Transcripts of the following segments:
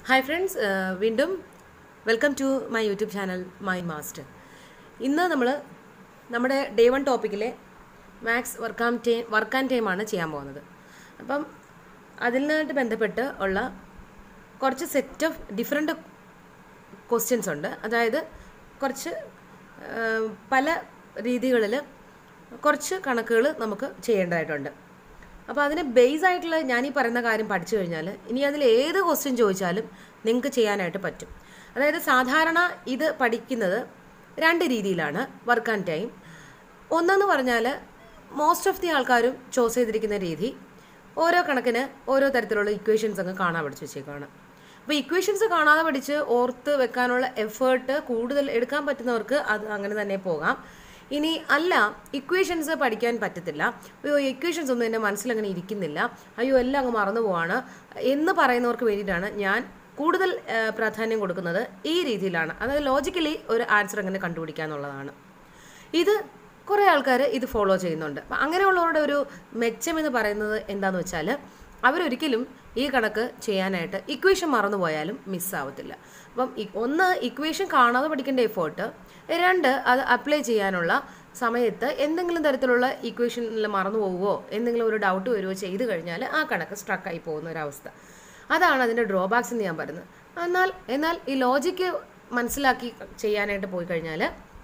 Hi friends വീണ്ടും welcome to my YouTube channel mind master ഇന്ന് നമ്മൾ നമ്മുടെ ഡേ വൺ ടോപ്പിക്കിലെ maths work and time work and ടൈമാണ് ചെയ്യാൻ പോകുന്നത് അപ്പം അതിനായിട്ട് ബന്ധപ്പെട്ട് ഉള്ള കുറച്ച് സെറ്റ് ഓഫ് ഡിഫറെൻറ്റ് ക്വസ്റ്റ്യൻസ് ഉണ്ട് അതായത് കുറച്ച് ആ, പല രീതികളിൽ കുറച്ച് കണക്കുകൾ നമുക്ക് ചെയ്യേണ്ടതായിട്ടുണ്ട് അപ്പോൾ അതിന് ബേസ് ആയിട്ടുള്ള ഞാൻ ഈ പറയുന്ന കാര്യം പഠിച്ചു കഴിഞ്ഞാൽ ഇനി അതിൽ ഏത് ക്വസ്റ്റ്യൻ ചോദിച്ചാലും നിങ്ങൾക്ക് ചെയ്യാനായിട്ട് പറ്റും അതായത് സാധാരണ ഇത് പഠിക്കുന്നത് രണ്ട് രീതിയിലാണ് വർക്ക് ആൻഡ് ടൈം ഒന്നെന്ന് പറഞ്ഞാൽ മോസ്റ്റ് ഓഫ് ദി ആൾക്കാരും ചോസ് ചെയ്തിരിക്കുന്ന രീതി ഓരോ കണക്കിന് ഓരോ തരത്തിലുള്ള ഇക്വേഷൻസ് അങ്ങ് കാണാൻ പഠിച്ചു വെച്ചേക്കാണ് അപ്പോൾ ഇക്വേഷൻസ് കാണാതെ പഠിച്ച് ഓർത്ത് വെക്കാനുള്ള എഫേർട്ട് കൂടുതൽ എടുക്കാൻ പറ്റുന്നവർക്ക് അത് അങ്ങനെ തന്നെ പോകാം ഇനി അല്ല ഇക്വേഷൻസ് പഠിക്കാൻ പറ്റത്തില്ല അയ്യോ ഇക്വേഷൻസ് ഒന്നും എൻ്റെ മനസ്സിൽ അങ്ങനെ ഇരിക്കുന്നില്ല അയ്യോ എല്ലാം അങ്ങ് മറന്നു പോവാണ് എന്ന് പറയുന്നവർക്ക് വേണ്ടിയിട്ടാണ് ഞാൻ കൂടുതൽ ആ, പ്രാധാന്യം കൊടുക്കുന്നത് ഈ രീതിയിലാണ് അതായത് ലോജിക്കലി ഒരു ആൻസർ എങ്ങനെ കണ്ടുപിടിക്കുക എന്നുള്ളതാണ് ഇത് കുറേ ആൾക്കാർ ഇത് ഫോളോ ചെയ്യുന്നുണ്ട് അപ്പം അങ്ങനെയുള്ളവരുടെ ഒരു മെച്ചം എന്ന് പറയുന്നത് എന്താണെന്ന് വെച്ചാൽ അവരൊരിക്കലും ഈ കണക്ക് ചെയ്യാനായിട്ട് ഇക്വേഷൻ മറന്നുപോയാലും മിസ്സാവത്തില്ല അപ്പം ഇ- ഒന്ന് ഇക്വേഷൻ കാണാതെ പഠിക്കേണ്ട എഫേർട്ട് രണ്ട് അത് അപ്ലൈ ചെയ്യാനുള്ള സമയത്ത് എന്തെങ്കിലും തരത്തിലുള്ള ഇക്വേഷനിൽ മറന്നു പോവുകയോ എന്തെങ്കിലും ഒരു ഡൗട്ട് വരുവോ ചെയ്ത് കഴിഞ്ഞാൽ ആ കണക്ക് സ്ട്രക്കായി പോകുന്ന ഒരവസ്ഥ അതാണ് അതിൻ്റെ ഡ്രോബാക്സ് എന്ന് ഞാൻ പറയുന്നത് എന്നാൽ എന്നാൽ ഈ ലോജിക്ക് മനസ്സിലാക്കി ചെയ്യാനായിട്ട് പോയി കഴിഞ്ഞാൽ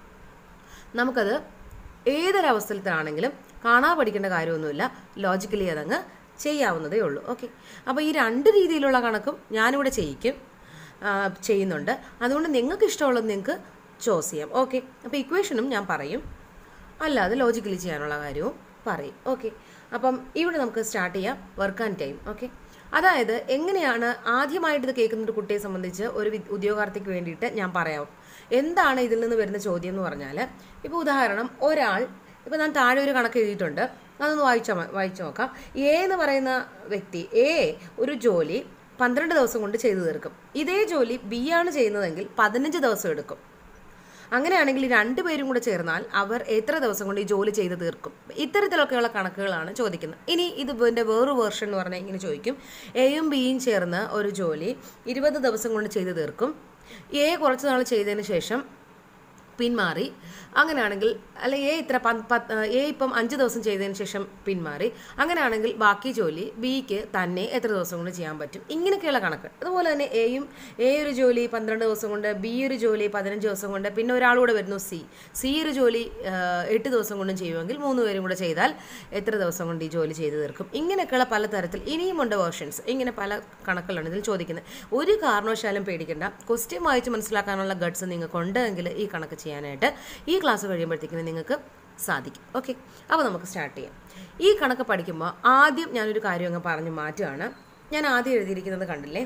നമുക്കത് ഏതൊരവസ്ഥയിലാണെങ്കിലും കാണാതെ പഠിക്കേണ്ട കാര്യമൊന്നുമില്ല ലോജിക്കലി അതങ്ങ് ചെയ്യാവുന്നതേ ഉള്ളൂ ഓക്കെ അപ്പോൾ ഈ രണ്ട് രീതിയിലുള്ള കണക്കും ഞാനിവിടെ ചെയ്യിക്കും ആ, ചെയ്യുന്നുണ്ട് അതുകൊണ്ട് നിങ്ങൾക്ക് ഇഷ്ടമുള്ളത് നിങ്ങൾക്ക് ചോസ് ചെയ്യാം ഓക്കെ അപ്പോൾ ഇക്വേഷനും ഞാൻ പറയും അല്ലാതെ ലോജിക്കലി ചെയ്യാനുള്ള കാര്യവും പറയും ഓക്കെ അപ്പം ഇവിടെ നമുക്ക് സ്റ്റാർട്ട് ചെയ്യാം വർക്ക് ആൻഡ് ടൈം ഓക്കെ അതായത് എങ്ങനെയാണ് ആദ്യമായിട്ട് ഇത് കേൾക്കുന്ന ഒരു കുട്ടിയെ സംബന്ധിച്ച് ഒരു വി- ഉദ്യോഗാർത്ഥിക്ക് വേണ്ടിയിട്ട് ഞാൻ പറയാം എന്താണ് ഇതിൽ നിന്ന് വരുന്ന ചോദ്യം എന്ന് പറഞ്ഞാൽ ഇപ്പോൾ ഉദാഹരണം ഒരാൾ ഇപ്പോൾ ഞാൻ താഴെ ഒരു കണക്ക് എഴുതിയിട്ടുണ്ട് അതൊന്ന് വായിച്ച വായിച്ചു നോക്കാം എ എന്ന് പറയുന്ന വ്യക്തി എ ഒരു ജോലി പന്ത്രണ്ട് ദിവസം കൊണ്ട് ചെയ്തു തീർക്കും ഇതേ ജോലി ബി ആണ് ചെയ്യുന്നതെങ്കിൽ പതിനഞ്ച് ദിവസം എടുക്കും അങ്ങനെയാണെങ്കിൽ ഈ രണ്ടുപേരും കൂടെ ചേർന്നാൽ അവർ എത്ര ദിവസം കൊണ്ട് ഈ ജോലി ചെയ്ത് തീർക്കും ഇത്തരത്തിലൊക്കെയുള്ള കണക്കുകളാണ് ചോദിക്കുന്നത് ഇനി ഇത് ഇതിൻ്റെ വേറൊരു വേർഷൻ എന്ന് പറഞ്ഞാൽ ഇങ്ങനെ ചോദിക്കും എയും ബിയും ചേർന്ന് ഒരു ജോലി ഇരുപത് ദിവസം കൊണ്ട് ചെയ്ത് തീർക്കും എ കുറച്ച് നാൾ ചെയ്തതിന് ശേഷം പിന്മാറി അങ്ങനെയാണെങ്കിൽ അല്ല എ ഇത്ര പ- പത്ത് എ ഇപ്പം അഞ്ച് ദിവസം ചെയ്തതിന് ശേഷം പിന്മാറി അങ്ങനെയാണെങ്കിൽ ബാക്കി ജോലി ബിക്ക് തന്നെ എത്ര ദിവസം കൊണ്ട് ചെയ്യാൻ പറ്റും ഇങ്ങനെയൊക്കെയുള്ള കണക്ക് അതുപോലെ തന്നെ എയും എ ഒരു ജോലി പന്ത്രണ്ട് ദിവസം കൊണ്ട് ബി ഒരു ജോലി പതിനഞ്ച് ദിവസം കൊണ്ട് പിന്നെ ഒരാളൂടെ വരുന്നു സി സി ഒരു ജോലി ആ, എട്ട് ദിവസം കൊണ്ടും ചെയ്യുമെങ്കിൽ മൂന്ന് പേരും കൂടെ ചെയ്താൽ എത്ര ദിവസം കൊണ്ട് ഈ ജോലി ചെയ്ത് തീർക്കും ഇങ്ങനെയൊക്കെയുള്ള പല തരത്തിൽ ഇനിയുമുണ്ട് വേർഷൻസ് ഇങ്ങനെ പല കണക്കുകളാണ് ഇതിൽ ചോദിക്കുന്നത് ഒരു കാരണവശാലും പേടിക്കേണ്ട ക്വസ്റ്റ്യൻ വായിച്ച് മനസ്സിലാക്കാനുള്ള ഗഡ്സ് നിങ്ങൾക്ക് ഉണ്ടെങ്കിൽ ഈ കണക്ക് ചെയ്യാനായിട്ട് ഈ ക്ലാസ് കഴിയുമ്പോഴത്തേക്കിന് നിങ്ങൾക്ക് സാധിക്കും ഓക്കെ അപ്പോൾ നമുക്ക് സ്റ്റാർട്ട് ചെയ്യാം ഈ കണക്ക് പഠിക്കുമ്പോൾ ആദ്യം ഞാനൊരു കാര്യം അങ്ങ് പറഞ്ഞ് മാറ്റുകയാണ് ഞാൻ ആദ്യം എഴുതിയിരിക്കുന്നത് കണ്ടില്ലേ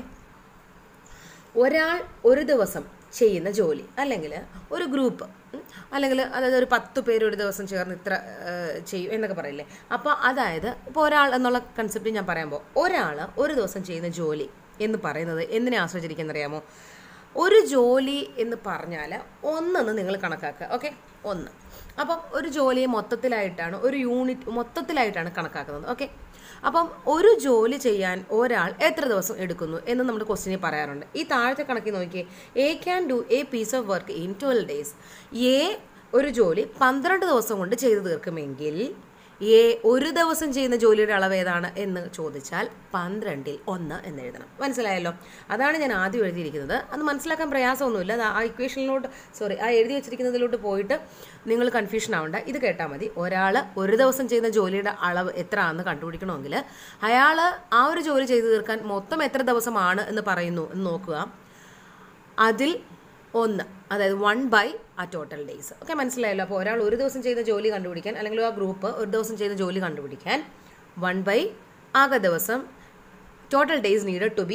ഒരാൾ ഒരു ദിവസം ചെയ്യുന്ന ജോലി അല്ലെങ്കിൽ ഒരു ഗ്രൂപ്പ് ഉം, അല്ലെങ്കിൽ അതായത് ഒരു പത്ത് പേര് ഒരു ദിവസം ചേർന്ന് ഇത്ര ആ, ചെയ്യും എന്നൊക്കെ പറയില്ലേ അപ്പോൾ അതായത് ഇപ്പോൾ ഒരാൾ എന്നുള്ള കൺസെപ്റ്റ് ഞാൻ പറയുമ്പോൾ ഒരാൾ ഒരു ദിവസം ചെയ്യുന്ന ജോലി എന്ന് പറയുന്നത് എന്തിനെ ആശ്രയിച്ചിരിക്കുന്നറിയാമോ ഒരു ജോലി എന്ന് പറഞ്ഞാൽ ഒന്നെന്ന് നിങ്ങൾ കണക്കാക്കുക ഓക്കെ ഒന്ന് അപ്പം ഒരു ജോലിയെ മൊത്തത്തിലായിട്ടാണ് ഒരു യൂണിറ്റ് മൊത്തത്തിലായിട്ടാണ് കണക്കാക്കുന്നത് ഓക്കെ അപ്പം ഒരു ജോലി ചെയ്യാൻ ഒരാൾ എത്ര ദിവസം എടുക്കുന്നു എന്ന് നമ്മുടെ ക്വസ്റ്റിനിൽ പറയാറുണ്ട് ഈ താഴത്തെ കണക്കിൽ നോക്കിയേ A can do a piece of work in twelve days A ഒരു ജോലി പന്ത്രണ്ട് ദിവസം കൊണ്ട് ചെയ്തു തീർക്കുമെങ്കിൽ എ ഒരു ദിവസം ചെയ്യുന്ന ജോലിയുടെ അളവ് ഏതാണ് എന്ന് ചോദിച്ചാൽ പന്ത്രണ്ടിൽ ഒന്ന് എന്ന് എഴുതണം മനസ്സിലായല്ലോ അതാണ് ഞാൻ ആദ്യം എഴുതിയിരിക്കുന്നത് അത് മനസ്സിലാക്കാൻ പ്രയാസമൊന്നുമില്ല അത് ആ ഇക്വേഷനിലോട്ട് സോറി ആ എഴുതി വെച്ചിരിക്കുന്നതിലോട്ട് പോയിട്ട് നിങ്ങൾ കൺഫ്യൂഷൻ ആവണ്ട ഇത് കേട്ടാൽ മതി ഒരാൾ ഒരു ദിവസം ചെയ്യുന്ന ജോലിയുടെ അളവ് എത്ര ആണെന്ന് കണ്ടുപിടിക്കണമെങ്കിൽ അയാൾ ആ ഒരു ജോലി ചെയ്തു തീർക്കാൻ മൊത്തം എത്ര ദിവസമാണ് എന്ന് പറയുന്നു എന്ന് നോക്കുക അതിൽ ഒന്ന് അതായത് വൺ ബൈ ആ ടോട്ടൽ ഡേയ്സ് ഓക്കെ മനസ്സിലായല്ലോ അപ്പോൾ ഒരാൾ ഒരു ദിവസം ചെയ്ത ജോലി കണ്ടുപിടിക്കാൻ അല്ലെങ്കിൽ ആ ഗ്രൂപ്പ് ഒരു ദിവസം ചെയ്ത ജോലി കണ്ടുപിടിക്കാൻ വൺ ബൈ ആകെ ദിവസം total days needed to be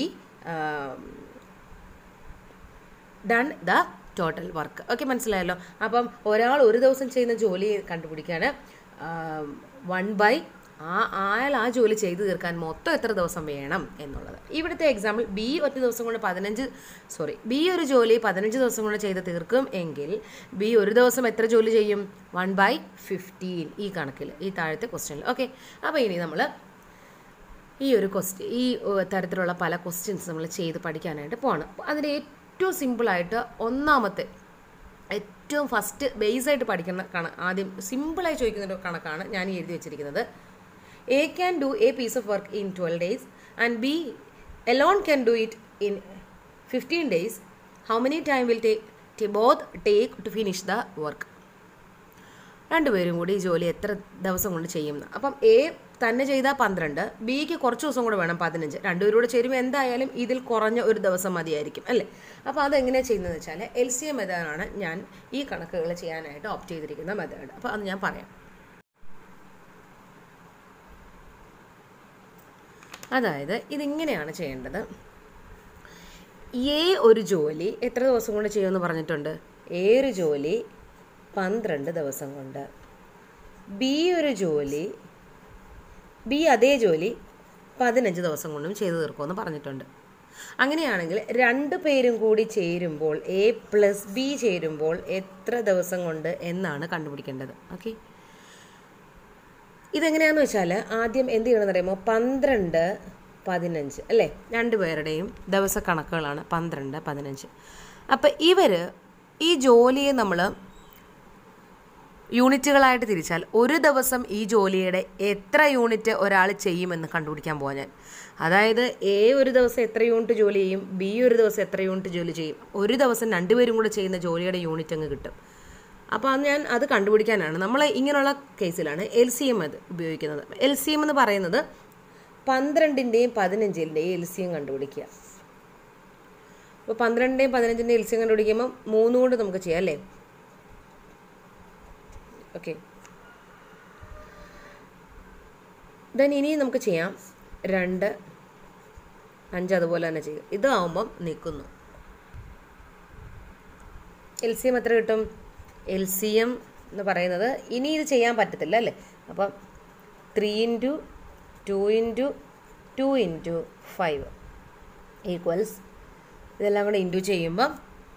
done the total work okay മനസ്സിലായല്ലോ അപ്പം ഒരാൾ ഒരു ദിവസം ചെയ്യുന്ന ജോലി കണ്ടുപിടിക്കാൻ വൺ ബൈ ആ അയാൾ ആ ജോലി ചെയ്തു തീർക്കാൻ മൊത്തം എത്ര ദിവസം വേണം എന്നുള്ളത് ഇവിടുത്തെ എക്സാമ്പിൾ ബി ഒറ്റ ദിവസം കൊണ്ട് പതിനഞ്ച് സോറി ബി ഒരു ജോലി പതിനഞ്ച് ദിവസം കൊണ്ട് ചെയ്ത് തീർക്കും എങ്കിൽ ബി ഒരു ദിവസം എത്ര ജോലി ചെയ്യും വൺ ബൈ ഫിഫ്റ്റീൻ ഈ കണക്കിൽ ഈ താഴത്തെ ക്വസ്റ്റ്യനിൽ ഓക്കെ അപ്പോൾ ഇനി നമ്മൾ ഈ ഒരു ക്വസ്റ്റ്യൻ ഈ ഏഹ്, തരത്തിലുള്ള പല ക്വസ്റ്റ്യൻസ് നമ്മൾ ചെയ്ത് പഠിക്കാനായിട്ട് പോവാണ് അതിൽ ഏറ്റവും സിമ്പിളായിട്ട് ഒന്നാമത്തെ ഏറ്റവും ഫസ്റ്റ് ബേസ് ആയിട്ട് പഠിക്കുന്ന കണ ആദ്യം സിമ്പിളായി ചോദിക്കുന്ന ഒരു കണക്കാണ് ഞാൻ ഈ എഴുതി വെച്ചിരിക്കുന്നത് A can do a piece of work in twelve days and B alone can do it in fifteen days how many time will take both take to finish the work രണ്ടുപേരും കൂടി ഈ ജോലി എത്ര ദിവസം കൊണ്ട് ചെയ്യും എന്ന്. അപ്പം എ തന്നെ ചെയ്താൽ പന്ത്രണ്ട് ബിക്ക് കുറച്ച് ദിവസം കൂടെ വേണം പതിനഞ്ച് രണ്ടുപേരും കൂടെ ചേരുമ്പോൾ എന്തായാലും ഇതിൽ കുറഞ്ഞ ഒരു ദിവസം മതിയായിരിക്കും അല്ലേ അപ്പോൾ അതെങ്ങനെയാണ് ചെയ്യുന്നതെന്ന് വെച്ചാൽ എൽ സി എം മെത്തേഡാണ് ഞാൻ ഈ കണക്കുകൾ ചെയ്യാനായിട്ട് ഓപ്റ്റ് ചെയ്തിരിക്കുന്ന മെത്തേഡ് അപ്പോൾ അത് ഞാൻ പറയാം അതായത് ഇതിങ്ങനെയാണ് ചെയ്യേണ്ടത് എ ഒരു ജോലി എത്ര ദിവസം കൊണ്ട് ചെയ്യുമെന്ന് പറഞ്ഞിട്ടുണ്ട് എ ഒരു ജോലി പന്ത്രണ്ട് ദിവസം കൊണ്ട് ബി ഒരു ജോലി ബി അതേ ജോലി പതിനഞ്ച് ദിവസം കൊണ്ടും ചെയ്തു തീർക്കുമെന്ന് പറഞ്ഞിട്ടുണ്ട് അങ്ങനെയാണെങ്കിൽ രണ്ട് പേരും കൂടി ചേരുമ്പോൾ എ പ്ലസ് ബി ചേരുമ്പോൾ എത്ര ദിവസം കൊണ്ട് എന്നാണ് കണ്ടുപിടിക്കേണ്ടത് ഓക്കെ ഇതെങ്ങനെയാന്ന് വെച്ചാൽ ആദ്യം എന്ത് ചെയ്യണമെന്ന് അറിയുമോ പന്ത്രണ്ട് പതിനഞ്ച് അല്ലേ രണ്ടുപേരുടെയും ദിവസ കണക്കുകളാണ് പന്ത്രണ്ട് പതിനഞ്ച് അപ്പം ഇവർ ഈ ജോലിയെ നമ്മൾ യൂണിറ്റുകളായിട്ട് തിരിച്ചാൽ ഒരു ദിവസം ഈ ജോലിയുടെ എത്ര യൂണിറ്റ് ഒരാൾ ചെയ്യുമെന്ന് കണ്ടുപിടിക്കാൻ പോകാൻ ഞാൻ അതായത് എ ഒരു ദിവസം എത്ര യൂണിറ്റ് ജോലി ചെയ്യും ബി ഒരു ദിവസം എത്ര യൂണിറ്റ് ജോലി ചെയ്യും ഒരു ദിവസം രണ്ടുപേരും കൂടെ ചെയ്യുന്ന ജോലിയുടെ യൂണിറ്റ് അങ്ങ് കിട്ടും അപ്പോൾ അത് ഞാൻ അത് കണ്ടുപിടിക്കാനാണ് നമ്മൾ ഇങ്ങനെയുള്ള കേസിലാണ് എൽ സി എം അത് ഉപയോഗിക്കുന്നത് എൽ സി എം എന്ന് പറയുന്നത് പന്ത്രണ്ടിൻ്റെയും പതിനഞ്ചിൻ്റെയും എൽ സി എം കണ്ടുപിടിക്കുക അപ്പോൾ പന്ത്രണ്ടിൻ്റെയും പതിനഞ്ചിൻ്റെയും എൽ സി എം കണ്ടുപിടിക്കുമ്പോൾ മൂന്ന് കൊണ്ട് നമുക്ക് ചെയ്യാം അല്ലേ ഓക്കെ ദെൻ ഇനി നമുക്ക് ചെയ്യാം രണ്ട് അഞ്ച് അതുപോലെ തന്നെ ചെയ്യും ഇതാവുമ്പം നിൽക്കുന്നു എൽ സി എം എത്ര കിട്ടും എൽ സി എം എന്ന് പറയുന്നത് ഇനി ഇത് ചെയ്യാൻ പറ്റത്തില്ല അല്ലേ അപ്പം three into two into two into five equals ഇതെല്ലാം കൂടെ ഇൻറ്റു ചെയ്യുമ്പം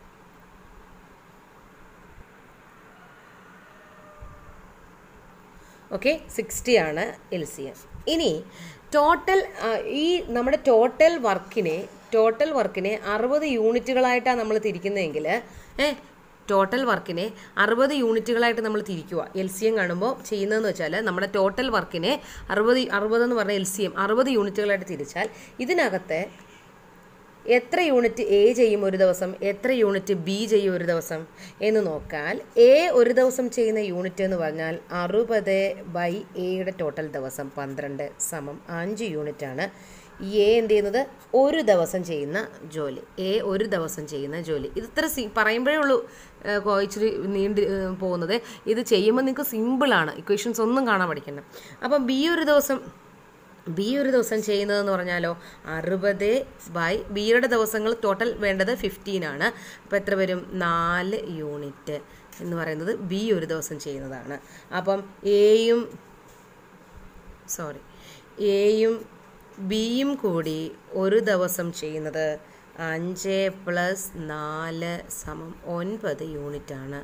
ഓക്കെ സിക്സ്റ്റി ആണ് എൽ സി എം ഇനി ടോട്ടൽ ഈ നമ്മുടെ ടോട്ടൽ വർക്കിനെ ടോട്ടൽ വർക്കിനെ അറുപത് യൂണിറ്റുകളായിട്ടാണ് നമ്മൾ തിരിക്കുന്നതെങ്കിൽ ഏ ടോട്ടൽ വർക്കിനെ അറുപത് യൂണിറ്റുകളായിട്ട് നമ്മൾ തിരിക്കുക എൽ സി എം കാണുമ്പോൾ ചെയ്യുന്നതെന്ന് വെച്ചാൽ നമ്മുടെ ടോട്ടൽ വർക്കിനെ അറുപത് അറുപത് എന്ന് പറഞ്ഞ എൽ സി എം അറുപത് യൂണിറ്റുകളായിട്ട് തിരിച്ചാൽ ഇതിനകത്ത് എത്ര യൂണിറ്റ് എ ചെയ്യും ഒരു ദിവസം എത്ര യൂണിറ്റ് ബി ചെയ്യും ഒരു ദിവസം എന്ന് നോക്കാൻ എ ഒരു ദിവസം ചെയ്യുന്ന യൂണിറ്റ് എന്ന് പറഞ്ഞാൽ അറുപത് ബൈ എയുടെ ടോട്ടൽ ദിവസം പന്ത്രണ്ട് സമം അഞ്ച് യൂണിറ്റാണ് എ എന്ത് ചെയ്യുന്നത് ഒരു ദിവസം ചെയ്യുന്ന ജോലി എ ഒരു ദിവസം ചെയ്യുന്ന ജോലി ഇത് ഇത്ര സി പറയുമ്പോഴേ ഉള്ളൂ ഏഹ്, കൊ- ഇച്ചിരി നീണ്ട് ഏഹ്, പോകുന്നത് ഇത് ചെയ്യുമ്പോൾ നിങ്ങൾക്ക് സിമ്പിളാണ് ഇക്വേഷൻസ് ഒന്നും കാണാൻ പഠിക്കണം അപ്പം ബി ഒരു ദിവസം ബി ഒരു ദിവസം ചെയ്യുന്നതെന്ന് പറഞ്ഞാലോ അറുപത് ബൈ ബിയുടെ ദിവസങ്ങൾ ടോട്ടൽ വേണ്ടത് ഫിഫ്റ്റീൻ ആണ് അപ്പോൾ എത്ര വരും നാല് യൂണിറ്റ് എന്ന് പറയുന്നത് ബി ഒരു ദിവസം ചെയ്യുന്നതാണ് അപ്പം എയും സോറി എയും ബിയും കൂടി ഒരു ദിവസം ചെയ്യുന്നത് അഞ്ച് പ്ലസ് നാല് സമം ഒൻപത് യൂണിറ്റാണ്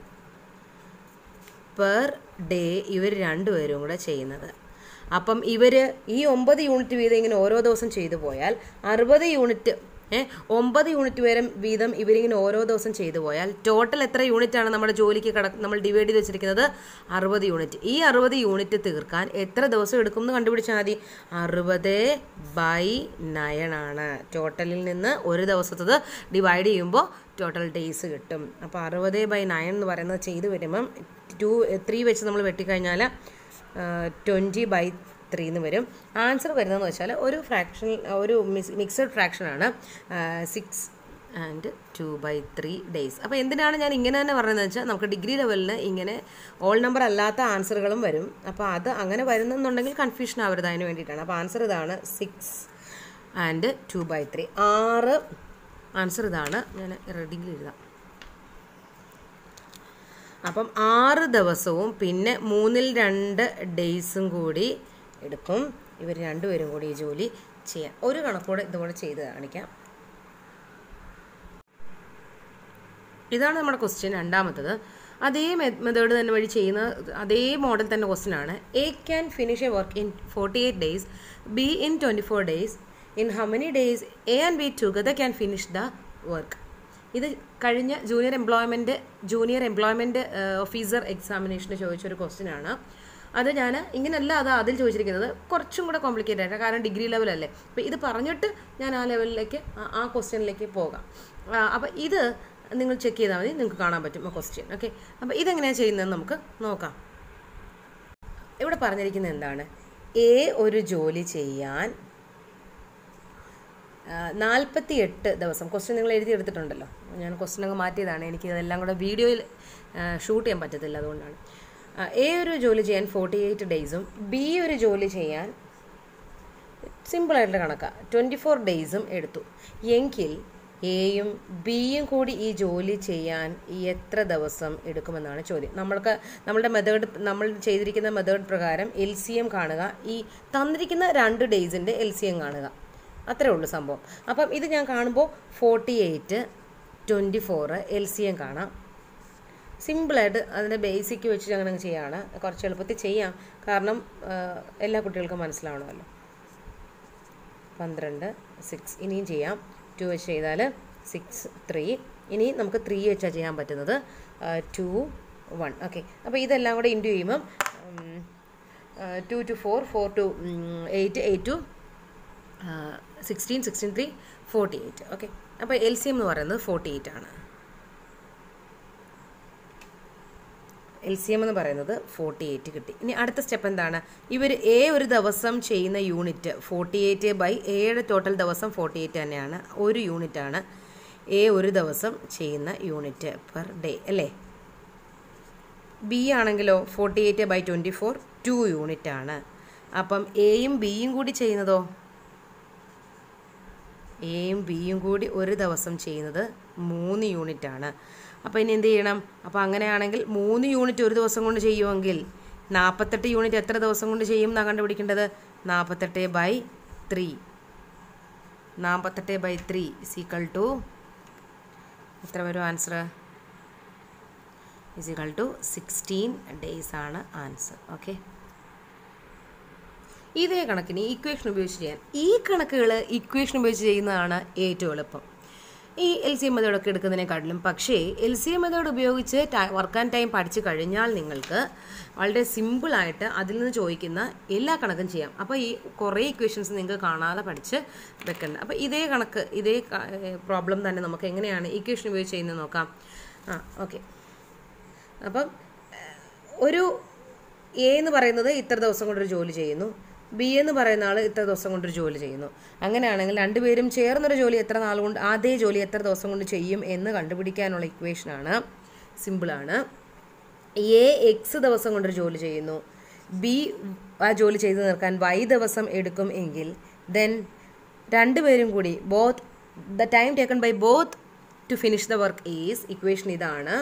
പെർ ഡേ ഇവർ രണ്ടുപേരും കൂടെ ചെയ്യുന്നത് അപ്പം ഇവർ ഈ ഒമ്പത് യൂണിറ്റ് വീതം ഇങ്ങനെ ഓരോ ദിവസം ചെയ്തു പോയാൽ അറുപത് യൂണിറ്റ് ഏ ഒമ്പത് യൂണിറ്റ് വരെ വീതം ഇവരിങ്ങനെ ഓരോ ദിവസം ചെയ്തു പോയാൽ ടോട്ടൽ എത്ര യൂണിറ്റ് ആണ് നമ്മുടെ ജോലിക്ക് കട നമ്മൾ ഡിവൈഡ് ചെയ്ത് വെച്ചിരിക്കുന്നത് അറുപത് യൂണിറ്റ് ഈ അറുപത് യൂണിറ്റ് തീർക്കാൻ എത്ര ദിവസം എടുക്കും എന്ന് കണ്ടുപിടിച്ചാൽ മതി അറുപത് ബൈ നയൻ ആണ് ടോട്ടലിൽ നിന്ന് ഒരു ദിവസത്തത് ഡിവൈഡ് ചെയ്യുമ്പോൾ ടോട്ടൽ ഡേയ്സ് കിട്ടും അപ്പോൾ അറുപത് ബൈ നയൻ എന്ന് പറയുന്നത് ചെയ്ത് വരുമ്പം ടു ത്രീ വെച്ച് നമ്മൾ വെട്ടിക്കഴിഞ്ഞാൽ ട്വൻറ്റി ബൈ ത്രീ എന്ന് വരും ആൻസർ വരുന്നതെന്ന് വെച്ചാൽ ഒരു ഫ്രാക്ഷൻ ഒരു മിക്സഡ് ഫ്രാക്ഷനാണ് six and two by three days അപ്പോൾ എന്തിനാണ് ഞാൻ ഇങ്ങനെ തന്നെ പറയുന്നത് വെച്ചാൽ നമുക്ക് ഡിഗ്രി ലെവലിന് ഇങ്ങനെ ഓൾ നമ്പർ അല്ലാത്ത ആൻസറുകളും വരും അപ്പോൾ അത് അങ്ങനെ വരുന്നെന്നുണ്ടെങ്കിൽ കൺഫ്യൂഷൻ ആവരുത് അതിന് വേണ്ടിയിട്ടാണ് അപ്പോൾ ആൻസർ ഇതാണ് six and two by three ആറ് ആൻസർ ഇതാണ് ഞാൻ റെഡിങ്ങിൽ എഴുതാം അപ്പം ആറ് ദിവസവും പിന്നെ മൂന്നിൽ രണ്ട് ഡേയ്സും കൂടി എടുക്കും ഇവർ രണ്ടുപേരും കൂടി ഈ ജോലി ചെയ്യാം ഒരു കണക്കൂടെ ഇതുകൂടെ ചെയ്ത് കാണിക്കാം ഇതാണ് നമ്മുടെ ക്വസ്റ്റ്യൻ രണ്ടാമത്തത് അതേ മെത്തേഡ് തന്നെ വഴി ചെയ്യുന്ന അതേ മോഡൽ തന്നെ ക്വസ്റ്റ്യൻ ആണ് A can finish a work in forty eight days B in twenty four days in how many days A and B together can finish the work ഇത് കഴിഞ്ഞ junior employment junior employment officer എക്സാമിനേഷന് ചോദിച്ചൊരു question ആണ് അത് ഞാൻ ഇങ്ങനെയല്ല അത് അതിൽ ചോദിച്ചിരിക്കുന്നത് കുറച്ചും കൂടെ കോംപ്ലിക്കേറ്റഡ് ആയിട്ട് കാരണം ഡിഗ്രി ലെവലല്ലേ അപ്പോൾ ഇത് പറഞ്ഞിട്ട് ഞാൻ ആ ലെവലിലേക്ക് ആ- ആ ക്വസ്റ്റ്യനിലേക്ക് പോകാം അപ്പോൾ ഇത് നിങ്ങൾ ചെക്ക് ചെയ്താൽ മതി നിങ്ങൾക്ക് കാണാൻ പറ്റും ആ ക്വസ്റ്റ്യൻ ഓക്കെ അപ്പോൾ ഇതെങ്ങനെയാണ് ചെയ്യുന്നതെന്ന് നമുക്ക് നോക്കാം ഇവിടെ പറഞ്ഞിരിക്കുന്നത് എന്താണ് എ ഒരു ജോലി ചെയ്യാൻ നാൽപ്പത്തി എട്ട് ദിവസം ക്വസ്റ്റ്യൻ നിങ്ങൾ എഴുതി എടുത്തിട്ടുണ്ടല്ലോ ഞാൻ ക്വസ്റ്റ്യൻ അങ്ങ് മാറ്റിയതാണ് എനിക്ക് ഇതെല്ലാം കൂടെ വീഡിയോയിൽ ഷൂട്ട് ചെയ്യാൻ പറ്റത്തില്ല അതുകൊണ്ടാണ് എ ഒരു ജോലി ചെയ്യാൻ ഫോർട്ടി എയ്റ്റ് ഡേയ്സും ബി ഒരു ജോലി ചെയ്യാൻ സിമ്പിളായിട്ടുള്ള കണക്കാണ് ട്വൻറ്റി ഫോർ ഡേയ്സും എടുത്തു എങ്കിൽ എയും ബിയും കൂടി ഈ ജോലി ചെയ്യാൻ എത്ര ദിവസം എടുക്കുമെന്നാണ് ചോദ്യം നമ്മൾക്ക് നമ്മളുടെ മെത്തേഡ് നമ്മൾ ചെയ്തിരിക്കുന്ന മെത്തേഡ് പ്രകാരം എൽ സി എം കാണുക ഈ തന്നിരിക്കുന്ന രണ്ട് ഡേയ്സിൻ്റെ എൽ സി എം കാണുക അത്രേ ഉള്ളൂ സംഭവം അപ്പം ഇത് ഞാൻ കാണുമ്പോൾ forty eight twenty four L C M കാണാം സിമ്പിളായിട്ട് അതിൻ്റെ ബേസിക് വെച്ച് അങ്ങനെ അങ്ങ് ചെയ്യാണ് കുറച്ച് എളുപ്പത്തിൽ ചെയ്യാം കാരണം ആ, എല്ലാ കുട്ടികൾക്കും മനസ്സിലാവണമല്ലോ പന്ത്രണ്ട് സിക്സ് ഇനിയും ചെയ്യാം ടു വെച്ച് ചെയ്താൽ സിക്സ് ത്രീ ഇനി നമുക്ക് ത്രീ വെച്ചാണ് ചെയ്യാൻ പറ്റുന്നത് ടു വൺ ഓക്കെ അപ്പോൾ ഇതെല്ലാം കൂടെ ഇൻറ്റു ചെയ്യുമ്പം two two four four two eight eight two sixteen sixteen three forty eight okay അപ്പോൾ എൽ സി എം എന്ന് പറയുന്നത് ഫോർട്ടി എയ്റ്റ് ആണ് എൽ സി എം എന്ന് പറയുന്നത് ഫോർട്ടി എയ്റ്റ് കിട്ടി ഇനി അടുത്ത സ്റ്റെപ്പ് എന്താണ് ഇവർ എ ഒരു ദിവസം ചെയ്യുന്ന യൂണിറ്റ് ഫോർട്ടി എയ്റ്റ് ബൈ എയുടെ ടോട്ടൽ ദിവസം ഫോർട്ടി എയ്റ്റ് തന്നെയാണ് ഒരു യൂണിറ്റാണ് എ ഒരു ദിവസം ചെയ്യുന്ന യൂണിറ്റ് പെർ ഡേ അല്ലേ ബി ആണെങ്കിലോ forty eight by twenty four two unit ആണ് അപ്പം എയും ബിയും കൂടി ചെയ്യുന്നതോ എയും ബിയും കൂടി ഒരു ദിവസം ചെയ്യുന്നത് മൂന്ന് യൂണിറ്റ് ആണ് അപ്പോൾ ഇനി എന്ത് ചെയ്യണം അപ്പോൾ അങ്ങനെയാണെങ്കിൽ മൂന്ന് യൂണിറ്റ് ഒരു ദിവസം കൊണ്ട് ചെയ്യുമെങ്കിൽ നാൽപ്പത്തെട്ട് യൂണിറ്റ് എത്ര ദിവസം കൊണ്ട് ചെയ്യും എന്നാണ് കണ്ടുപിടിക്കേണ്ടത് നാൽപ്പത്തെട്ട് ബൈ ത്രീ നാൽപ്പത്തെട്ട് ബൈ ത്രീ സീക്കൾ ടു എത്ര വരും answer is equal to sixteen days ആണ് ആൻസർ ഓക്കെ ഇതേ കണക്കിന് ഇക്വേഷൻ ഉപയോഗിച്ച് ചെയ്യാൻ ഈ കണക്കുകൾ ഇക്വേഷൻ ഉപയോഗിച്ച് ചെയ്യുന്നതാണ് ഏറ്റവും എളുപ്പം ഈ എൽ സി എം മെത്തേഡൊക്കെ എടുക്കുന്നതിനെക്കാട്ടിലും പക്ഷേ എൽ സി എം മെത്തേഡ് ഉപയോഗിച്ച് വർക്ക് ആൻഡ് ടൈം പഠിച്ചു കഴിഞ്ഞാൽ നിങ്ങൾക്ക് വളരെ സിമ്പിളായിട്ട് അതിൽ നിന്ന് ചോദിക്കുന്ന എല്ലാ കണക്കും ചെയ്യാം അപ്പോൾ ഈ കുറേ ഇക്വേഷൻസ് നിങ്ങൾക്ക് കാണാതെ പഠിച്ച് വെക്കണം അപ്പോൾ ഇതേ കണക്ക് ഇതേ പ്രോബ്ലം തന്നെ നമുക്ക് എങ്ങനെയാണ് ഇക്വേഷൻ ഉപയോഗിച്ച് ചെയ്യുന്നത് നോക്കാം ആ ഓക്കെ അപ്പം ഏഹ്, ഒരു എ എന്ന് പറയുന്നത് ഇത്ര ദിവസം കൊണ്ടൊരു ജോലി ചെയ്യുന്നു ബി എന്ന് പറയുന്ന ആൾ ഇത്ര ദിവസം കൊണ്ടൊരു ജോലി ചെയ്യുന്നു അങ്ങനെയാണെങ്കിൽ രണ്ടുപേരും ചേർന്നൊരു ജോലി എത്ര നാൾ കൊണ്ട് അതേ ജോലി എത്ര ദിവസം കൊണ്ട് ചെയ്യും എന്ന് കണ്ടുപിടിക്കാനുള്ള ഇക്വേഷനാണ് സിമ്പിളാണ് എ എക്സ് ദിവസം കൊണ്ടൊരു ജോലി ചെയ്യുന്നു ബി ആ ജോലി ചെയ്ത് തീർക്കാൻ വൈ ദിവസം എടുക്കും എങ്കിൽ ദെൻ രണ്ടുപേരും കൂടി both the time taken by both to finish the work is equation ഇതാണ്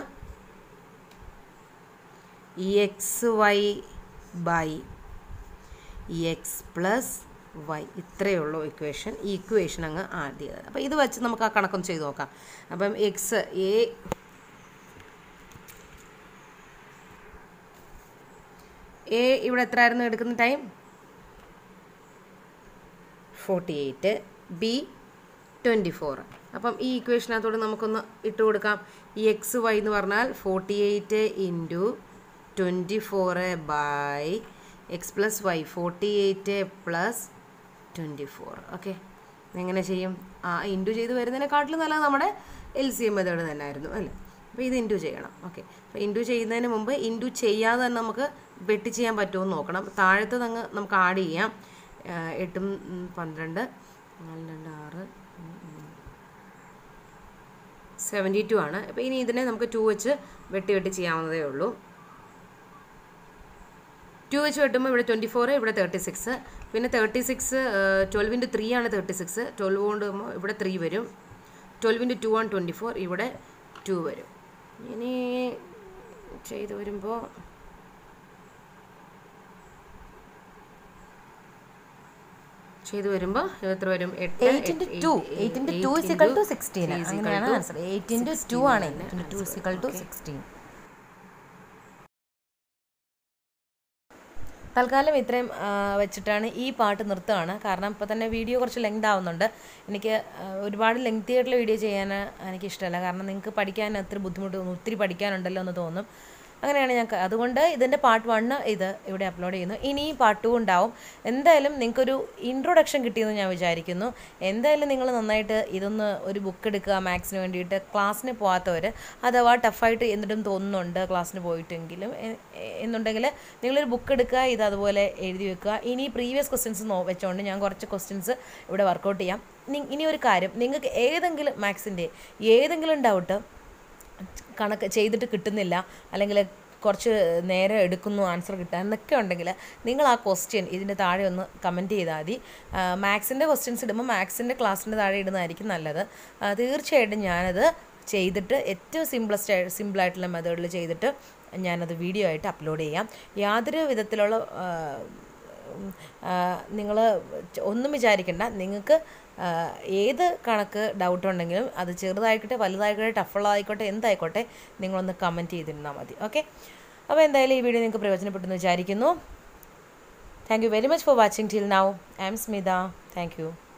X Y by X plus Y ഇത്രയേ ഉള്ളൂ ഇക്വേഷൻ ഈ ഇക്വേഷൻ അങ്ങ് ആഡ് ചെയ്തത് അപ്പോൾ ഇത് വെച്ച് നമുക്ക് ആ കണക്കൊന്ന് ചെയ്ത് നോക്കാം അപ്പം എക്സ് എ എ ഇവിടെ എത്ര ആയിരുന്നു എടുക്കുന്ന time forty eight B twenty four അപ്പം ഈ ഇക്വേഷനകത്തോട് നമുക്കൊന്ന് ഇട്ട് കൊടുക്കാം ഈ എക്സ് വൈ എന്ന് പറഞ്ഞാൽ forty eight into twenty four by X plus Y forty eight plus twenty four okay എങ്ങനെ ചെയ്യും ആ ഇൻറ്റു ചെയ്ത് വരുന്നതിനെക്കാട്ടിലും നല്ലത് നമ്മുടെ എൽ സി എം മെത്തേഡ് തന്നെ ആയിരുന്നു അല്ലേ അപ്പോൾ ഇത് ഇൻറ്റു ചെയ്യണം ഓക്കെ അപ്പോൾ ഇൻറ്റു ചെയ്യുന്നതിന് മുമ്പ് ഇൻറ്റു ചെയ്യാതെ തന്നെ നമുക്ക് വെട്ടി ചെയ്യാൻ പറ്റുമോ എന്ന് നോക്കണം താഴത്തത് അങ്ങ് നമുക്ക് ആഡ് ചെയ്യാം ആ, എട്ടും ഉം, പന്ത്രണ്ട് നാല് രണ്ട് ആറ് സെവൻറ്റി ടു ആണ് അപ്പോൾ ഇനി ഇതിനെ നമുക്ക് ടു വെച്ച് വെട്ടി വെട്ടി ചെയ്യാവുന്നതേ ഉള്ളൂ ടു വെച്ച് വെട്ടുമ്പോൾ ഇവിടെ ട്വൻറ്റി ഫോർ ഇവിടെ തേർട്ടി സിക്സ് പിന്നെ thirty six twelve into three ആണ് തേർട്ടി സിക്സ് ട്വൽവ് കൊണ്ട് വരുമ്പോൾ ഇവിടെ ത്രീ വരും ട്വൽവ് ഇൻറ്റു ടു ആണ് ട്വൻറ്റി ഫോർ ഇവിടെ ടു വരും ഇനി ചെയ്ത് വരുമ്പോൾ ചെയ്ത് വരുമ്പോൾ എത്ര വരും എട്ട് eight into two eight into two is equal to sixteen അങ്ങനെയാണ് ആൻസർ എയ്റ്റ് ഇൻറ്റു ടു ആണ് eight into two is equal to sixteen തൽക്കാലം ഇത്രയും ആ, വെച്ചിട്ടാണ് ഈ പാട്ട് നിർത്തുകയാണ് കാരണം ഇപ്പോൾ തന്നെ വീഡിയോ കുറച്ച് ലെങ്ത് ആവുന്നുണ്ട് എനിക്ക് ആ, ഒരുപാട് ലെങ്തി ആയിട്ടുള്ള വീഡിയോ ചെയ്യാൻ എനിക്ക് ഇഷ്ടമല്ല കാരണം നിങ്ങൾക്ക് പഠിക്കാൻ ഒത്തിരി ബുദ്ധിമുട്ട് തോന്നും ഒത്തിരി പഠിക്കാനുണ്ടല്ലോ എന്ന് തോന്നും അങ്ങനെയാണ് ഞാൻ ക- അതുകൊണ്ട് ഇതിൻ്റെ പാർട്ട് വണ്ണ് ഇത് ഇവിടെ അപ്ലോഡ് ചെയ്യുന്നു ഇനി പാർട്ട് ടു ഉണ്ടാവും എന്തായാലും നിങ്ങൾക്കൊരു ഇൻട്രൊഡക്ഷൻ കിട്ടിയെന്ന് ഞാൻ വിചാരിക്കുന്നു എന്തായാലും നിങ്ങൾ നന്നായിട്ട് ഇതൊന്ന് ഒരു ബുക്ക് എടുക്കുക മാത്സിന് വേണ്ടിയിട്ട് ക്ലാസ്സിന് പോകാത്തവർ അഥവാ ടഫായിട്ട് എന്നിട്ടും തോന്നുന്നുണ്ട് ക്ലാസ്സിന് പോയിട്ടെങ്കിലും എ- എ- എന്നുണ്ടെങ്കിൽ നിങ്ങളൊരു ബുക്ക് എടുക്കുക ഇത് അതുപോലെ എഴുതി വെക്കുക ഇനി പ്രീവിയസ് ക്വസ്റ്റ്യൻസ് നോ വെച്ചുകൊണ്ട് ഞാൻ കുറച്ച് ക്വസ്റ്റ്യൻസ് ഇവിടെ വർക്കൗട്ട് ചെയ്യാം നി- ഇനി ഒരു കാര്യം നിങ്ങൾക്ക് ഏതെങ്കിലും മാത്സിൻ്റെ ഏതെങ്കിലും ഡൗട്ട് കണക്ക് ചെയ്തിട്ട് കിട്ടുന്നില്ല അല്ലെങ്കിൽ കുറച്ച് നേരം എടുക്കുന്നു ആൻസർ കിട്ടാൻ എന്നൊക്കെ ഉണ്ടെങ്കിൽ നിങ്ങൾ ആ ക്വസ്റ്റ്യൻ ഇതിൻ്റെ താഴെ ഒന്ന് കമൻറ്റ് ചെയ്താൽ മതി മാത്സിൻ്റെ ക്വസ്റ്റ്യൻസ് ഇടുമ്പോൾ മാത്സിൻ്റെ ക്ലാസ്സിൻ്റെ താഴെ ഇടുന്നതായിരിക്കും നല്ലത് ആ, തീർച്ചയായിട്ടും ഞാനത് ചെയ്തിട്ട് ഏറ്റവും സിമ്പിളസ്റ്റ് സിമ്പിളായിട്ടുള്ള മെത്തേഡിൽ ചെയ്തിട്ട് ഞാനത് വീഡിയോ ആയിട്ട് അപ്ലോഡ് ചെയ്യാം യാതൊരു വിധത്തിലുള്ള നിങ്ങൾ ഒന്നും വിചാരിക്കണ്ട നിങ്ങൾക്ക് ആ, ഏത് കണക്ക് ഡൗട്ട് ഉണ്ടെങ്കിലും അത് ചെറുതായിക്കോട്ടെ വലുതായിക്കോട്ടെ ടഫുള്ളതായിക്കോട്ടെ എന്തായിക്കോട്ടെ നിങ്ങളൊന്ന് കമൻറ്റ് ചെയ്തിരുന്നാൽ മതി ഓക്കെ അപ്പോൾ എന്തായാലും ഈ വീഡിയോ നിങ്ങൾക്ക് പ്രയോജനപ്പെട്ടെന്ന് വിചാരിക്കുന്നു thank you very much for watching till now I'm Smita thank U